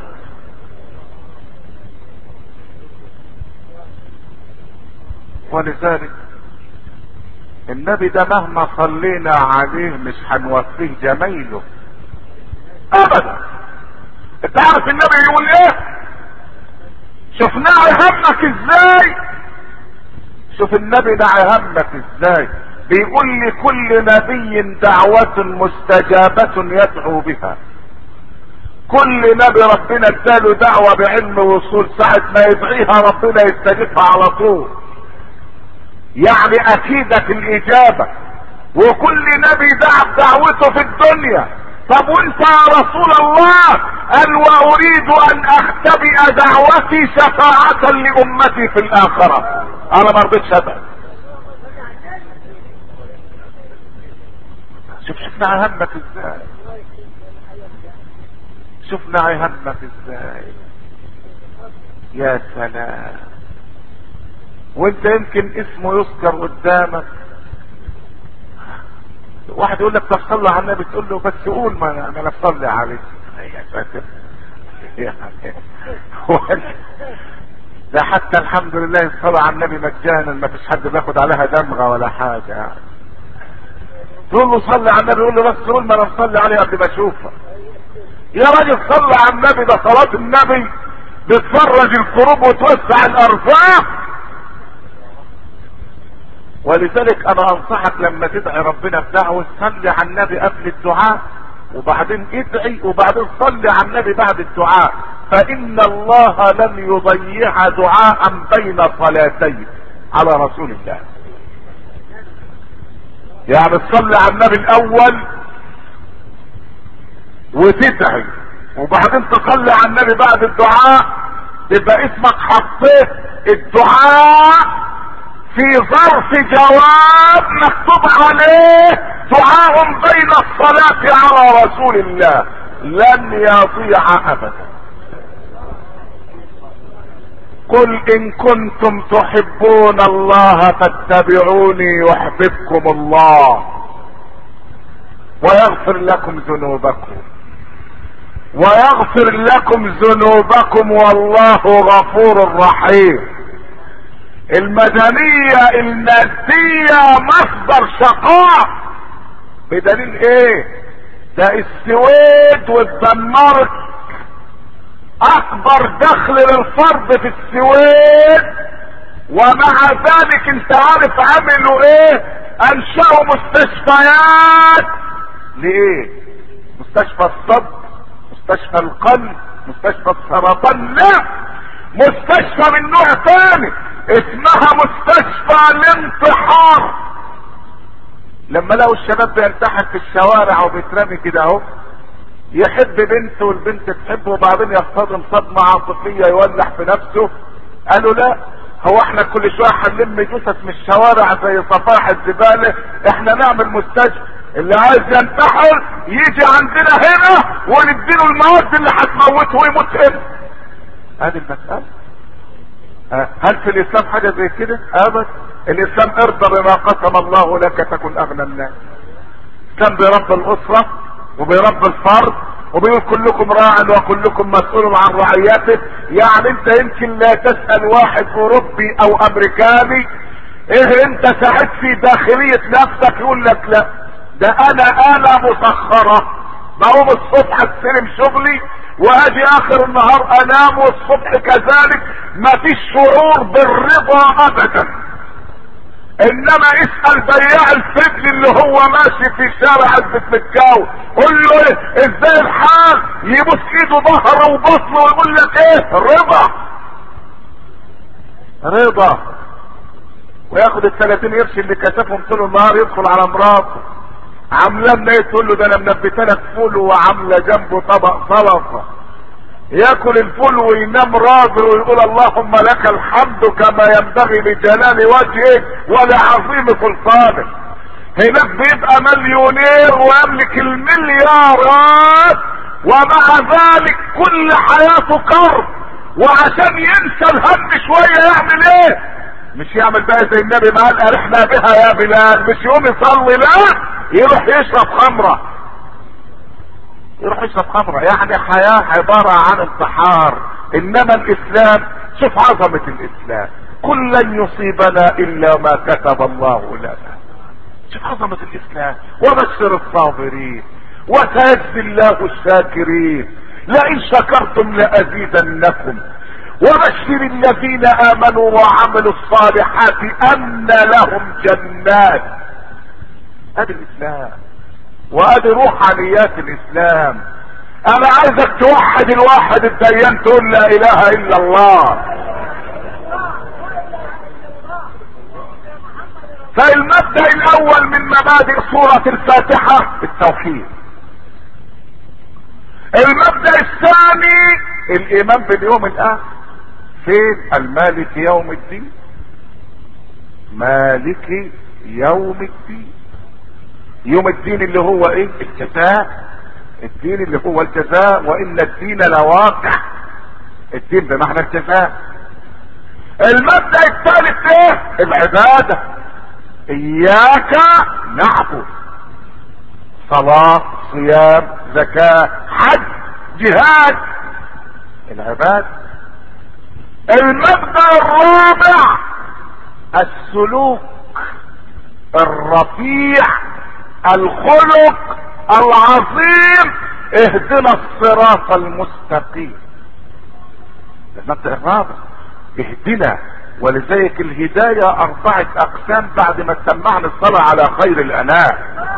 ولذلك النبي ده مهما صلينا عليه مش هنوفيه جمايله ابدا انت عارف النبي يقول ايه شفناه يهمك ازاي شوف النبي ده يهمك ازاي بيقول لكل نبي دعوة مستجابة يدعو بها كل نبي ربنا اداله دعوة بعلم وصول ساعة ما يدعيها ربنا يستجيبها على طول يعني اكيدة الاجابة وكل نبي دعا بدعوته في الدنيا طب وانت يا رسول الله قال واريد ان اختبئ دعوتي شفاعة لامتي في الاخرة انا ما رضيتش ابعد شوف شفنا همك ازاي شفنا همك ازاي يا سلام وانت يمكن اسمه يذكر قدامك واحد يقول لك طب صلي على النبي تقول له بس قول ما انا انا بصلي عليك يا ساتر ده حتى الحمد لله الصلاة على النبي مجانا ما فيش حد بياخد عليها دمغة ولا حاجة يعني تقول له صلي على النبي يقول له بس قول ما انا بصلي عليه قبل ما اشوفه يا راجل صلي على النبي ده صلاة النبي بتفرج الكروب وتوسع الارزاق ولذلك انا انصحك لما تدعي ربنا بدعوة صلي على النبي قبل الدعاء وبعدين ادعي وبعدين صلي على النبي بعد الدعاء فان الله لن يضيع دعاء بين صلاتين على رسول الله يعني تصلي على النبي الاول وتدعي وبعدين تصلي على النبي بعد الدعاء تبقى اسمك حطيت الدعاء في ظرف جواب مكتوب عليه دعاء بين الصلاة على رسول الله لن يضيع ابدا قل ان كنتم تحبون الله فاتبعوني يحببكم الله ويغفر لكم ذنوبكم ويغفر لكم ذنوبكم والله غفور رحيم المدنية المادية مصدر شقاء بدليل ايه ده السويد والدنمارك اكبر دخل للفرد في السويد ومع ذلك انت عارف عملوا ايه انشأوا مستشفيات لإيه مستشفى الصدر مستشفى القلب مستشفى السرطان لا مستشفى من نوع ثاني اسمها مستشفى الانتحار لما لقوا الشباب بينتحر في الشوارع وبيترمي كده اهو يحب بنت والبنت تحبه وبعدين يصطدم صدمة عاطفية يولع في نفسه قالوا لا هو احنا كل شوية هنلم جثث من الشوارع زي صفائح الزبالة احنا نعمل مستشفى اللي عايز ينتحر يجي عندنا هنا ونديله المواد اللي هتموته ويموت هنا هذه المسألة هل في الاسلام حاجة زي كده ابدا الاسلام ارضى بما قسم الله لك تكن اغنى الناس كان بيربي الاسرة وبيربي الفرد وبيقول كلكم راع وكلكم مسؤول عن رعيته يعني انت يمكن لا تسأل واحد اوروبي او امريكاني ايه انت ساعد في داخلية نفسك يقول لك لا ده انا آلة مسخرة بقوم الصبح استلم شغلي واجي اخر النهار انام والصبح كذلك ما فيش شعور بالرضا ابدا انما اسأل بياع الفجل اللي هو ماشي في شارع عزبة مكاو قول له ايه ازاي الحال يبص ايده ظهره وبطنه ويقول لك ايه رضا رضا وياخد ال 30 قرش اللي كسفهم طول النهار يدخل على مراته عامله لنا ايه تقول له ده انا منبته لك فول وعامله جنبه طبق سلطه ياكل الفول وينام راضي ويقول اللهم لك الحمد كما ينبغي لجلال وجهك ولعظيم سلطانك هناك بيبقى مليونير ويملك المليارات ومع ذلك كل حياته كرب وعشان ينسى الهم شويه يعمل ايه مش يعمل بقى زي النبي ما قال ارحنا بها يا بلال مش يقوم يصلي لا يروح يشرب خمره يروح يشرب خمرة يعني حياة عبارة عن انتحار انما الاسلام شوف عظمة الاسلام كل لن يصيبنا الا ما كتب الله لنا شوف عظمة الاسلام وبشر الصابرين وسيجزي الله الشاكرين لئن شكرتم لازيدنكم وبشر الذين امنوا وعملوا الصالحات ان لهم جنات ادي الاسلام وادي روحانيات الاسلام انا عايزك توحد الواحد الديان تقول لا اله الا الله فالمبدأ الاول من مبادئ سورة الفاتحة التوحيد المبدأ الثاني الايمان باليوم الاخر فين المالك يوم الدين مالك يوم الدين يوم الدين اللي هو ايه الجزاء الدين اللي هو الجزاء وان الدين لواقع الدين بمعنى الجزاء المبدأ الثالث ايه العبادة اياك نعبد صلاة صيام زكاة حج جهاد العبادة المبدأ الرابع السلوك الرفيع الخلق العظيم اهدنا الصراط المستقيم المبدأ الرابع اهدنا ولذلك الهداية اربعة اقسام بعد ما سمعنا الصلاة على خير الانام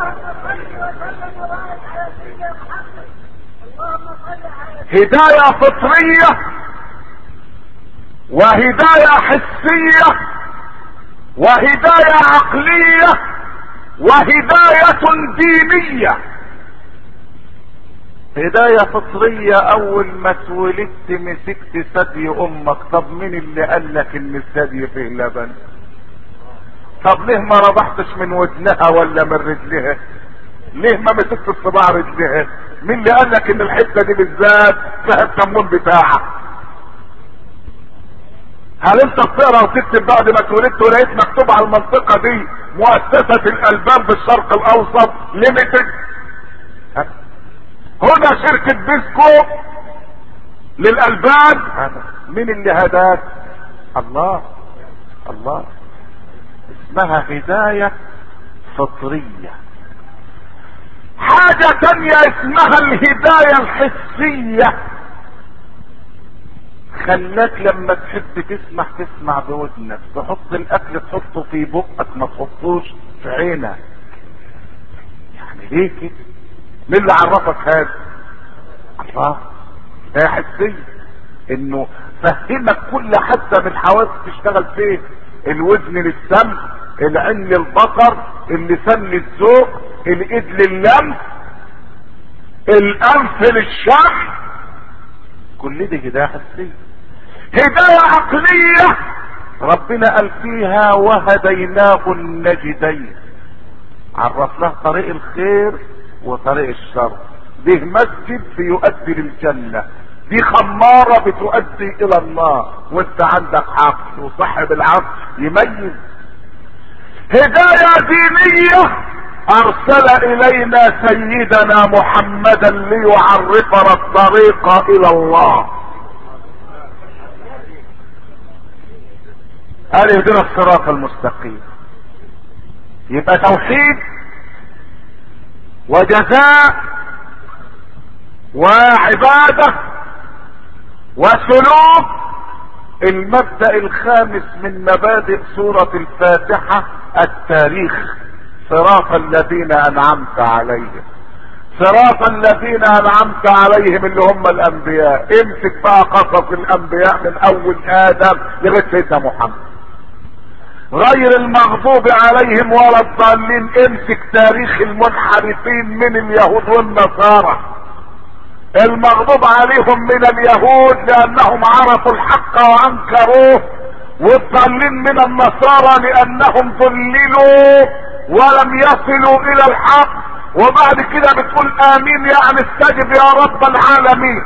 هداية فطرية وهداية حسية وهداية عقلية وهداية دينية هداية فطرية اول ما اتولدت مسكت ثدي امك طب مين اللي قال لك ان الثدي فيه لبن طب ليه ما رضحتش من ودنها ولا من رجلها ليه ما مسكت صباع رجلها مين اللي قال لك ان الحته دي بالذات فيها التمون بتاعها هل انت بتقرا وتكتب بعد ما اتولدت ولقيت مكتوب على المنطقه دي مؤسسه الالبان بالشرق الاوسط ليميتد هنا شركه بيسكو للالبان مين اللي هداك الله الله اسمها هدايه فطريه حاجه تانية اسمها الهدايه الحسيه خلاك لما تحب تسمع تسمع بودنك تحط الاكل تحطه في بقك ما تحطوش في عينك يعني ليه كده مين اللي عرفك هذا الله هي حسية انه فهمك كل حتى من الحواس تشتغل فين الوزن للسمع العين للبصر اللسان للذوق الايد لللمس الانف للشم كل دي هدايه حسيه هدايه عقليه ربنا قال فيها وهديناه النجدين عرفناه طريق الخير وطريق الشر ده مسجد بيؤدي للجنه دي خمارة بتؤدي الى النار وانت عندك عقل وصاحب العقل يميز هداية دينية ارسل الينا سيدنا محمدا ليعرفنا الطريق الى الله قال اهدنا الصراط المستقيم يبقى توحيد وجزاء وعباده وسلوك المبدأ الخامس من مبادئ سورة الفاتحة التاريخ صراط الذين انعمت عليهم صراط الذين انعمت عليهم اللي هم الانبياء امسك بقى قصص الانبياء من اول ادم لغايه سيدنا محمد غير المغضوب عليهم ولا الضالين امسك تاريخ المنحرفين من اليهود والنصارى المغضوب عليهم من اليهود لانهم عرفوا الحق وانكروه والضالين من النصارى لانهم ضللوا ولم يصلوا الى الحق وبعد كده بتقول امين يعني استجب يا رب العالمين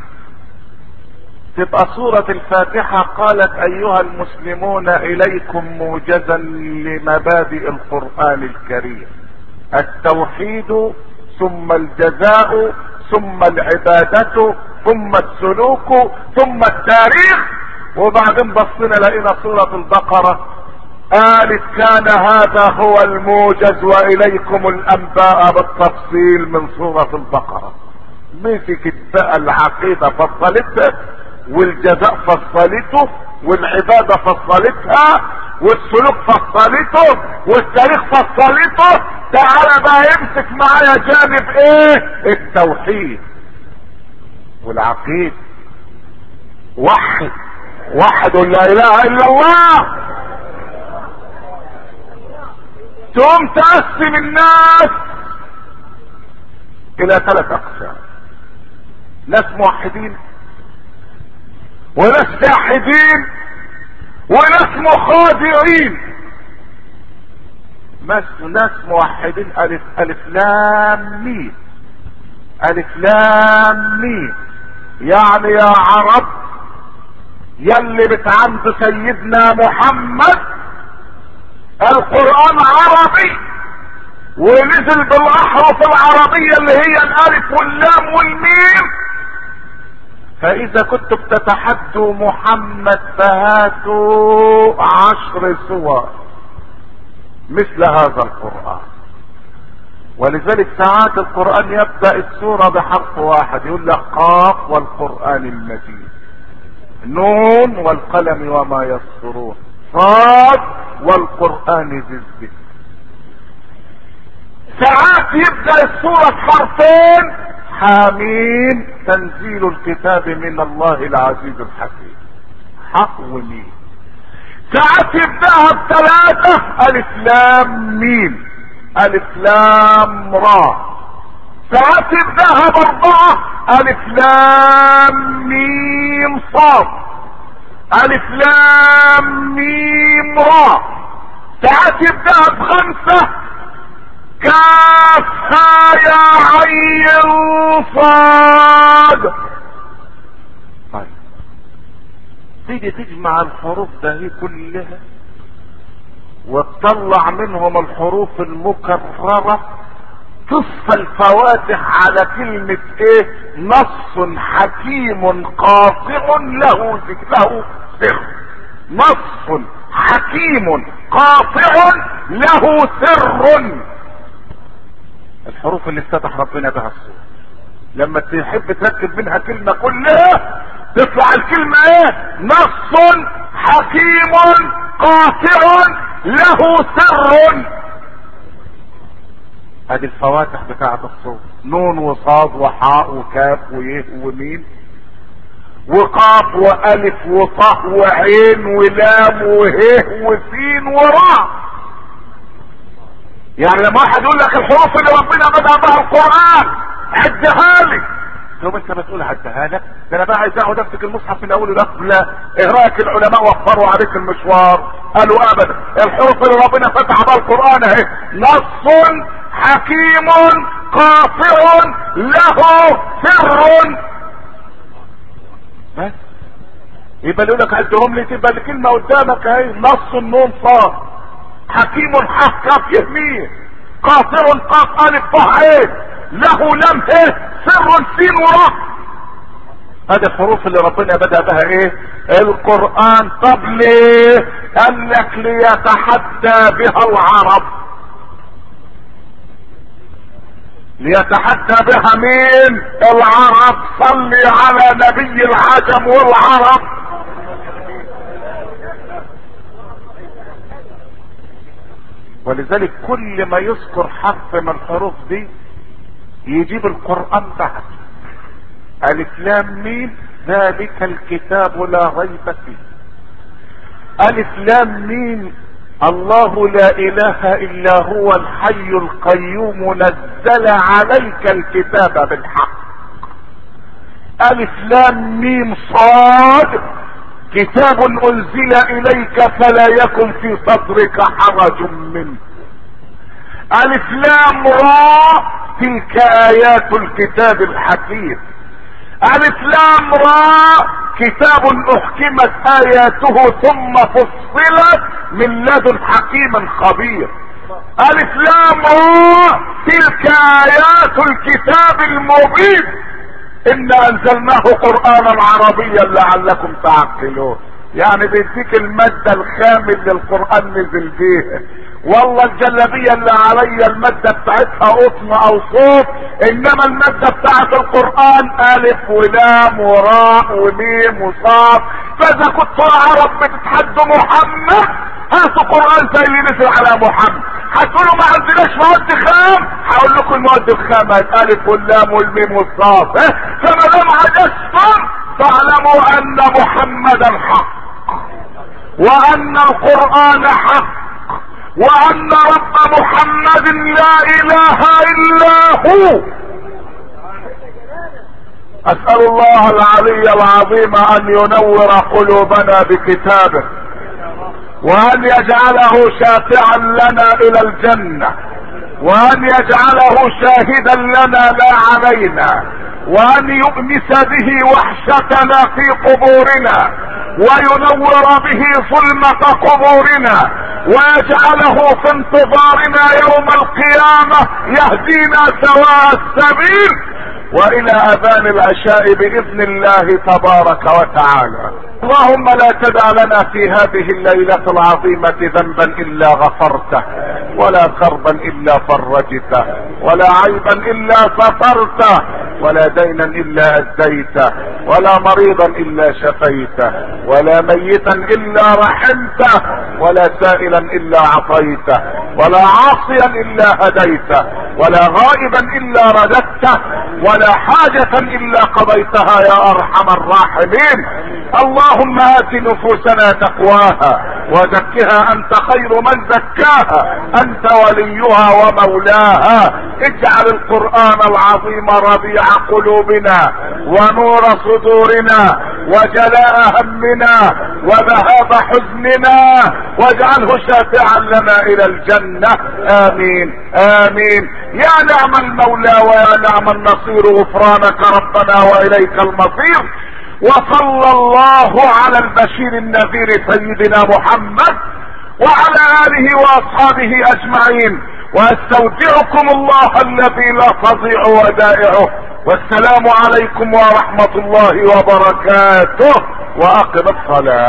تبقى سورة الفاتحة قالت ايها المسلمون اليكم موجزا لمبادئ القرآن الكريم التوحيد ثم الجزاء ثم العبادة ثم السلوك ثم التاريخ وبعدين بصينا لقينا سورة البقرة قالت كان هذا هو الموجز واليكم الانباء بالتفصيل من سورة البقرة مسكت بقى العقيدة فصلتها والجزاء فصلته والعبادة فصلتها والسلوك فصلته والتاريخ فصلته تعالى بقى يمسك معايا جانب ايه التوحيد والعقيد وحد وحد لا اله الا الله تقوم تقسم الناس الى ثلاث اقسام ناس موحدين وناس جاحدين وناس مخادعين ناس موحدين الف الف لام ميم الف لام ميم يعني يا عرب يلي بتعند سيدنا محمد القرآن عربي ونزل بالاحرف العربية اللي هي الالف واللام والميم فاذا كنتم بتتحدوا محمد فهاتوا عشر سور مثل هذا القرآن ولذلك ساعات القرآن يبدأ السورة بحرف واحد يقول لك قاف والقرآن المجيد نون والقلم وما يسطرون صاد والقرآن ذي الذكر ساعات يبدأ السورة بحرفين حامين تنزيل الكتاب من الله العزيز الحكيم حق ومين ساعات يبدأها بثلاثة ألف لام ميم ألف لام را ساعات يبدأها بأربعة ألف لام ميم صاد ألف لام ميم را ساعات يبدأها بخمسة كافها يا عين صاد طيب تيجي تجمع الحروف ده هي كلها وتطلع منهم الحروف المكررة تصفى الفواتح على كلمة ايه نص حكيم قاطع له له سر نص حكيم قاطع له سر الحروف اللي افتتح ربنا بها الصورة لما تحب تركب منها كلمة كلها تطلع الكلمة ايه نص حكيم قاطع له سر ادي الفواتح بتاعة الصوت نون وصاد وحاء وكاف ويه وميم وقاف والف وطه وعين ولام وهيه وسين وراء يعني لما واحد يقول لك الحروف اللي ربنا بدأ بها القرآن عدها لي تقوم انت بتقول عدها لك ده انا بقى عايز اقعد امسك المصحف من اوله لاخره لا ايه رايك العلماء وفروا عليك المشوار قالوا ابدا الحروف اللي ربنا فتح بها القرآن اهي نص حكيم قاطع له سر بس يبقى يقول لك عدهم لي تبقى الكلمة قدامك اهي نص النون صاد حكيم حق كاف يهميه قاصر قاف الف طه عين له لم ايه سر سين وراء هذه الحروف اللي ربنا بدأ بها ايه القرآن طب ليه قال لك ليتحدى بها العرب ليتحدى بها مين العرب صلي على نبي العجم والعرب ولذلك كل ما يذكر حرف من الحروف دي يجيب القرآن بعد ألف لام ميم ذلك الكتاب لا ريب فيه ألف لام ميم الله لا اله الا هو الحي القيوم نزل عليك الكتاب بالحق الف لام ميم صاد كتاب انزل اليك فلا يكن في صدرك حرج منه الف لام راء تلك ايات الكتاب الحكيم الف لام راء كتاب احكمت اياته ثم فصلت من لدن حكيم خبير الف لام راء تلك ايات الكتاب المبين انا انزلناه قرانا عربيا لعلكم تعقلون يعني بيديك المادة الخام اللي القرآن نزل بيها والله الجلابية اللي عليا المادة بتاعتها قطن او صوت انما المادة بتاعت القرآن الف ولام وراء وميم وصاد فاذا كنتوا عرب بتتحدوا محمد هاتوا قرآن زي اللي نزل على محمد هتقولوا ما عندناش مواد خام هقول لكم المواد الخام الف واللام والميم والصاد اه؟ فما دام عجزتم فاعلموا ان محمدا حق وان القرآن حق وان رب محمد لا اله الا هو اسأل الله العلي العظيم ان ينور قلوبنا بكتابه وان يجعله شافعا لنا الى الجنة وان يجعله شاهدا لنا لا علينا وان يؤنس به وحشتنا في قبورنا وينور به ظلمة قبورنا ويجعله في انتظارنا يوم القيامة يهدينا سواء السبيل والى اذان العشاء باذن الله تبارك وتعالى اللهم لا تدع لنا في هذه الليلة العظيمة ذنبا الا غفرته ولا كربا الا فرجته ولا عيبا الا سترته ولا دينا الا اديته ولا مريضا الا شفيته ولا ميتا الا رحمته ولا سائلا الا عطيته ولا عاصيا الا هديته ولا غائبا الا رددته ولا حاجة الا قضيتها يا ارحم الراحمين اللهم ات نفوسنا تقواها وزكها انت خير من زكاها انت وليها ومولاها اجعل القرآن العظيم ربيع قلوبنا ونور صدورنا وجلاء همنا وذهاب حزننا واجعله شافعا لنا الى الجنة امين امين يا نعم المولى ويا نعم النصير غفرانك ربنا واليك المصير وصلى الله على البشير النذير سيدنا محمد وعلى اله واصحابه اجمعين واستودعكم الله الذي لا تضيع ودائعه والسلام عليكم ورحمة الله وبركاته واقم الصلاة